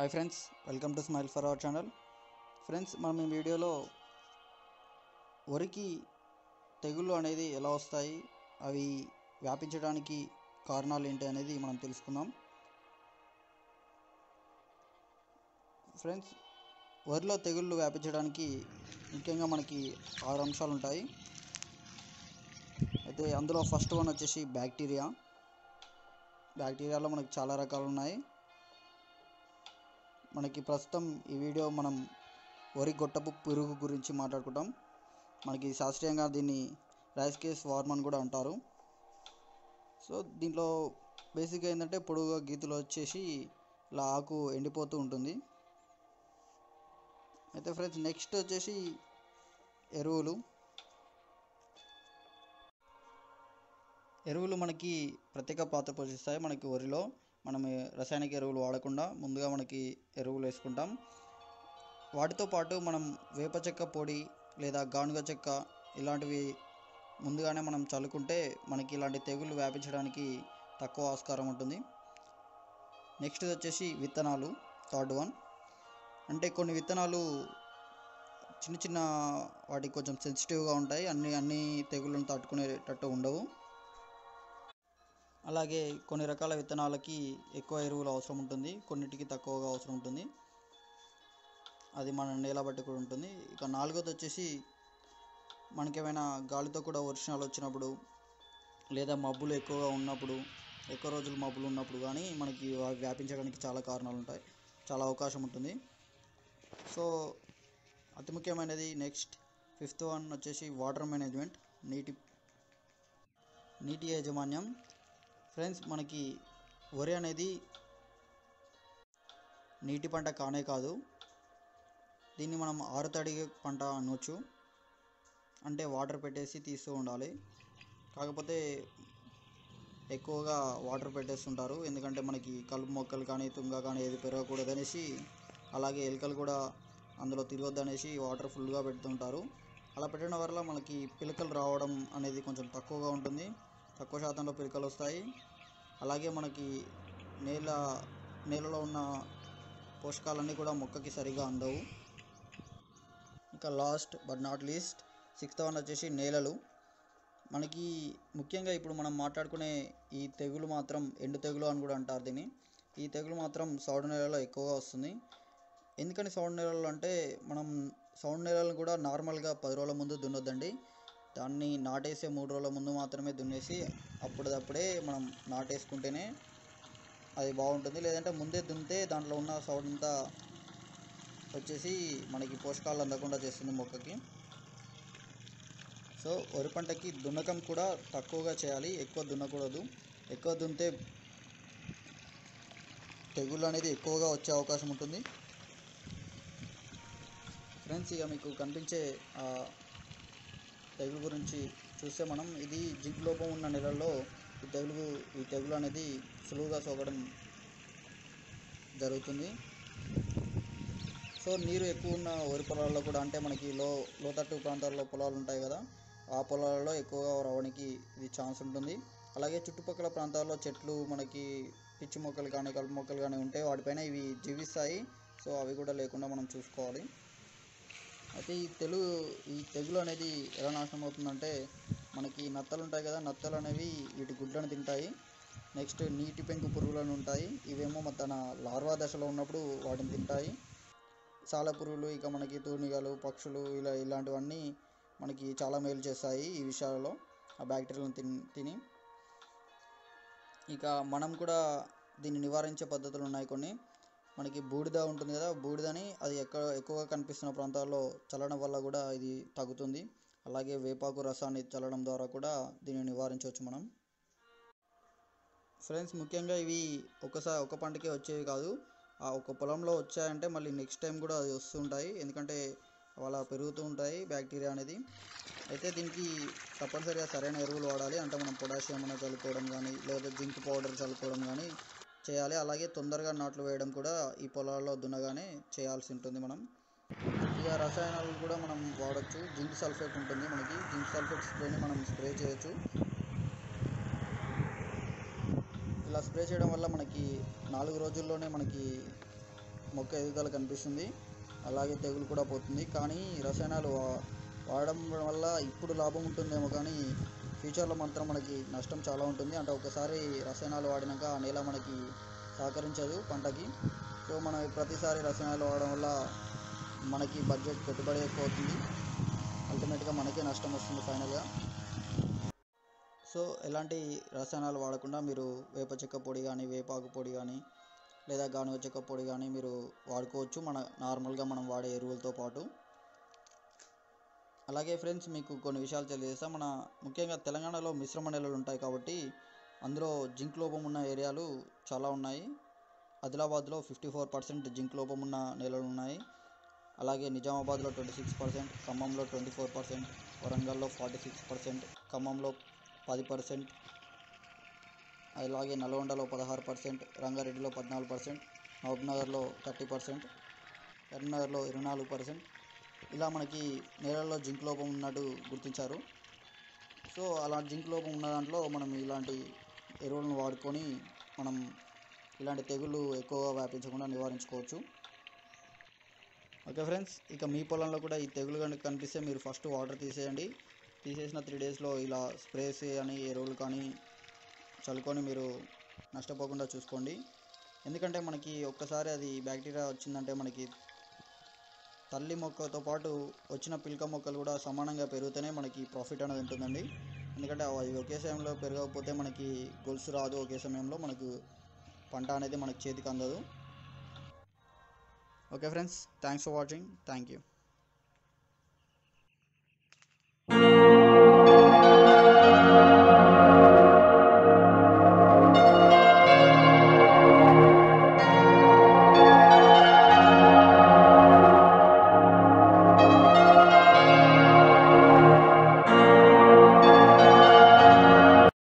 hi friends welcome to smile for our channel friends మనం ఈ వీడియోలో వరికి తెగుళ్ళు అనేది ఎలా వస్తాయి అవి వ్యాపించడానికి కారణాలు ఏంటి అనేది మనం తెలుసుకుందాం ఫ్రెండ్స్ వరిలో తెగుళ్ళు వ్యాపించడానికి ముఖ్యంగా మనకి ఆరు అంశాలు ఉంటాయి అయితే అందులో ఫస్ట్ వన్ వచ్చేసి బ్యాక్టీరియా బ్యాక్టీరియాలో మనకి చాలా రకాలు ఉన్నాయి మనకి ప్రస్తుతం ఈ వీడియో మనం వరి గొట్టపు పురుగు గురించి మాట్లాడుకుంటాం మనకి శాస్త్రీయంగా దీన్ని రైస్ కేస్ వార్మ్ అని కూడా అంటారు సో దీంట్లో బేసిక్గా ఏంటంటే పొడుగుగా గీతలు వచ్చేసి ఇలా ఆకు ఎండిపోతూ ఉంటుంది అయితే ఫ్రెండ్స్ నెక్స్ట్ వచ్చేసి ఎరువులు ఎరువులు మనకి ప్రత్యేక పాత్ర పోషిస్తాయి మనకి వరిలో మనం రసాయనిక ఎరువులు వాడకుండా ముందుగా మనకి ఎరువులు వేసుకుంటాం వాటితో పాటు మనం వేప చెక్క పొడి లేదా గానుగ చెక్క ఇలాంటివి ముందుగానే మనం చల్లుకుంటే మనకి ఇలాంటి తెగుళ్ళు వ్యాపించడానికి తక్కువ ఆస్కారం ఉంటుంది నెక్స్ట్ వచ్చేసి విత్తనాలు థర్డ్ వన్ అంటే కొన్ని విత్తనాలు చిన్న చిన్న వాటికి కొంచెం సెన్సిటివ్గా ఉంటాయి అన్ని అన్ని తెగుళ్ళను తట్టుకునేటట్టు ఉండవు అలాగే కొన్ని రకాల విత్తనాలకి ఎక్కువ ఎరువులు అవసరం ఉంటుంది కొన్నిటికి తక్కువగా అవసరం ఉంటుంది అది మన నేల బట్టి కూడా ఉంటుంది ఇక నాలుగోది వచ్చేసి మనకేమైనా గాలితో కూడా వర్షాలు వచ్చినప్పుడు లేదా మబ్బులు ఎక్కువగా ఉన్నప్పుడు ఎక్కువ రోజులు మబ్బులు ఉన్నప్పుడు కానీ మనకి అవి వ్యాపించడానికి చాలా కారణాలు ఉంటాయి చాలా అవకాశం ఉంటుంది సో అతి ముఖ్యమైనది నెక్స్ట్ ఫిఫ్త్ వన్ వచ్చేసి వాటర్ మేనేజ్మెంట్ నీటి నీటి యాజమాన్యం ఫ్రెండ్స్ మనకి వరి అనేది నీటి పంట కానే కాదు దీన్ని మనం ఆరుతడి పంట అనొచ్చు అంటే వాటర్ పెట్టేసి తీస్తూ ఉండాలి కాకపోతే ఎక్కువగా వాటర్ పెట్టేస్తుంటారు ఎందుకంటే మనకి కలుపు మొక్కలు కానీ తుంగ కానీ ఏది పెరగకూడదు అనేసి అలాగే ఎలుకలు కూడా అందులో తిరగొద్దు అనేసి వాటర్ ఫుల్గా పెడుతుంటారు అలా పెట్టడం వల్ల మనకి పిలకలు రావడం అనేది కొంచెం తక్కువగా ఉంటుంది తక్కువ శాతంలో పిలకలు వస్తాయి అలాగే మనకి నేల నేలలో ఉన్న పోషకాలన్నీ కూడా మొక్కకి సరిగా అందవు ఇంకా last but not least sixth one వచ్చేసి నేలలు మనకి ముఖ్యంగా ఇప్పుడు మనం మాట్లాడుకునే ఈ తెగులు మాత్రం ఎండు తెగులు అని కూడా అంటారు దీన్ని ఈ తెగులు మాత్రం సౌడు నేలలో ఎక్కువగా వస్తుంది ఎందుకని సౌండ్ నేలలు అంటే మనం సౌండ్ నేలలను కూడా నార్మల్గా పది రోజుల ముందు దున్నొద్దండి దాన్ని నాటేసే మూడు రోజుల ముందు మాత్రమే దున్నేసి అప్పటిదప్పుడే మనం నాటేసుకుంటేనే అది బాగుంటుంది లేదంటే ముందే దున్నితే దాంట్లో ఉన్న సౌండ్ అంతా వచ్చేసి మనకి పోషకాలు అందకుండా చేస్తుంది మొక్కకి సో వరి పంటకి దున్నకం కూడా తక్కువగా చేయాలి ఎక్కువ దున్నకూడదు ఎక్కువ దున్నితే తెగుళ్ళు అనేది ఎక్కువగా వచ్చే అవకాశం ఉంటుంది ఫ్రెండ్స్ ఇక మీకు కనిపించే ఆ తెగులు గురించి చూస్తే మనం ఇది జింక్ లోపం ఉన్న నెలల్లో ఈ తెగులు ఈ తెగులు అనేది సులువుగా సోకడం జరుగుతుంది సో నీరు ఎక్కువ ఉన్న వరి పొలాల్లో కూడా అంటే మనకి లో లోతట్టు ప్రాంతాల్లో పొలాలు ఉంటాయి కదా ఆ పొలాలలో ఎక్కువగా రావడానికి ఇది ఛాన్స్ ఉంటుంది అలాగే చుట్టుపక్కల ప్రాంతాల్లో చెట్లు మనకి పిచ్చి మొక్కలు కానీ కలుపు మొక్కలు కానీ ఉంటే వాటిపైన ఇవి జీవిస్తాయి సో అవి కూడా లేకుండా మనం చూసుకోవాలి అయితే ఈ తెలుగు ఈ తెగులు అనేది ఎలా నాశనం అవుతుందంటే మనకి నత్తలు ఉంటాయి కదా నత్తలు అనేవి వీటి గుడ్లను తింటాయి నెక్స్ట్ నీటి పెంకు పురుగులను ఉంటాయి ఇవేమో తన లార్వా దశలో ఉన్నప్పుడు వాటిని తింటాయి సాల పురుగులు ఇక మనకి తూనిగలు పక్షులు ఇలా ఇలాంటివన్నీ మనకి చాలా మేలు చేస్తాయి ఈ విషయాలలో ఆ బ్యాక్టీరియాలను తిని తిని ఇక మనం కూడా దీన్ని నివారించే పద్ధతులు ఉన్నాయి కొన్ని మనకి బూడిద ఉంటుంది కదా బూడిదని అది ఎక్కడ ఎక్కువగా కనిపిస్తున్న ప్రాంతాల్లో చల్లడం వల్ల కూడా ఇది తగ్గుతుంది అలాగే వేపాకు రసాన్ని చల్లడం ద్వారా కూడా దీన్ని నివారించవచ్చు మనం ఫ్రెండ్స్ ముఖ్యంగా ఇవి ఒకసారి ఒక పంటకే వచ్చేవి కాదు ఆ ఒక పొలంలో వచ్చాయంటే మళ్ళీ నెక్స్ట్ టైం కూడా అది వస్తుంటాయి ఎందుకంటే అలా పెరుగుతూ ఉంటాయి బ్యాక్టీరియా అనేది అయితే దీనికి తప్పనిసరిగా సరైన ఎరువులు వాడాలి అంటే మనం పొటాషియం అనేది చల్లుకోవడం కానీ లేదా జింక్ పౌడర్ చల్లుకోవడం కానీ చేయాలి అలాగే తొందరగా నాట్లు వేయడం కూడా ఈ పొలాల్లో దున్నగానే చేయాల్సి ఉంటుంది మనం ఇక రసాయనాలు కూడా మనం వాడచ్చు జింక్ సల్ఫేట్ ఉంటుంది మనకి జింక్ సల్ఫేట్ స్ప్రేని మనం స్ప్రే చేయొచ్చు ఇలా స్ప్రే చేయడం వల్ల మనకి నాలుగు రోజుల్లోనే మనకి మొక్క ఎదుగుదల కనిపిస్తుంది అలాగే తెగులు కూడా పోతుంది కానీ రసాయనాలు వా- వాడడం వల్ల ఇప్పుడు లాభం ఉంటుందేమో కానీ ఫ్యూచర్లో మాత్రం మనకి నష్టం చాలా ఉంటుంది అంటే ఒకసారి రసాయనాలు వాడినాక ఆ నేల మనకి సహకరించదు పంటకి సో మనం ప్రతిసారి రసాయనాలు వాడడం వల్ల మనకి బడ్జెట్ పెట్టుబడి ఎక్కువ అవుతుంది అల్టిమేట్గా మనకే నష్టం వస్తుంది ఫైనల్గా సో ఎలాంటి రసాయనాలు వాడకుండా మీరు వేప చెక్క పొడి కానీ వేపాకు పొడి కానీ లేదా గానుగ చెక్క పొడి కానీ మీరు వాడుకోవచ్చు మన నార్మల్గా మనం వాడే ఎరువులతో పాటు అలాగే ఫ్రెండ్స్ మీకు కొన్ని విషయాలు తెలియజేస్తా మన ముఖ్యంగా తెలంగాణలో మిశ్రమ నేలలు ఉంటాయి కాబట్టి అందులో జింక్ లోపం ఉన్న ఏరియాలు చాలా ఉన్నాయి ఆదిలాబాద్లో ఫిఫ్టీ ఫోర్ పర్సెంట్ జింక్ లోపం ఉన్న నేలలు ఉన్నాయి అలాగే నిజామాబాద్లో ట్వంటీ సిక్స్ పర్సెంట్ ఖమ్మంలో ట్వంటీ ఫోర్ పర్సెంట్ వరంగల్లో ఫార్టీ సిక్స్ పర్సెంట్ ఖమ్మంలో పది పర్సెంట్ అలాగే నల్గొండలో పదహారు పర్సెంట్ రంగారెడ్డిలో పద్నాలుగు పర్సెంట్ మహబూబ్నగర్లో థర్టీ పర్సెంట్ కరీంనగర్లో ఇరవై నాలుగు పర్సెంట్ ఇలా మనకి నేలల్లో జింక్ లోపం ఉన్నట్టు గుర్తించారు సో అలా జింక్ లోపం ఉన్న దాంట్లో మనం ఇలాంటి ఎరువులను వాడుకొని మనం ఇలాంటి తెగుళ్ళు ఎక్కువగా వ్యాపించకుండా నివారించుకోవచ్చు ఓకే ఫ్రెండ్స్ ఇక మీ పొలంలో కూడా ఈ తెగులు కనుక కనిపిస్తే మీరు ఫస్ట్ వాటర్ తీసేయండి తీసేసిన త్రీ డేస్లో ఇలా స్ప్రేస్ కానీ ఎరువులు కానీ చల్లుకొని మీరు నష్టపోకుండా చూసుకోండి ఎందుకంటే మనకి ఒక్కసారి అది బ్యాక్టీరియా వచ్చిందంటే మనకి తల్లి మొక్కతో పాటు వచ్చిన పిలక మొక్కలు కూడా సమానంగా పెరిగితేనే మనకి ప్రాఫిట్ అనేది ఉంటుందండి ఎందుకంటే అవి ఒకే సమయంలో పెరగకపోతే మనకి గొలుసు రాదు ఒకే సమయంలో మనకు పంట అనేది మనకి చేతికి అందదు okay friends thanks for watching thank you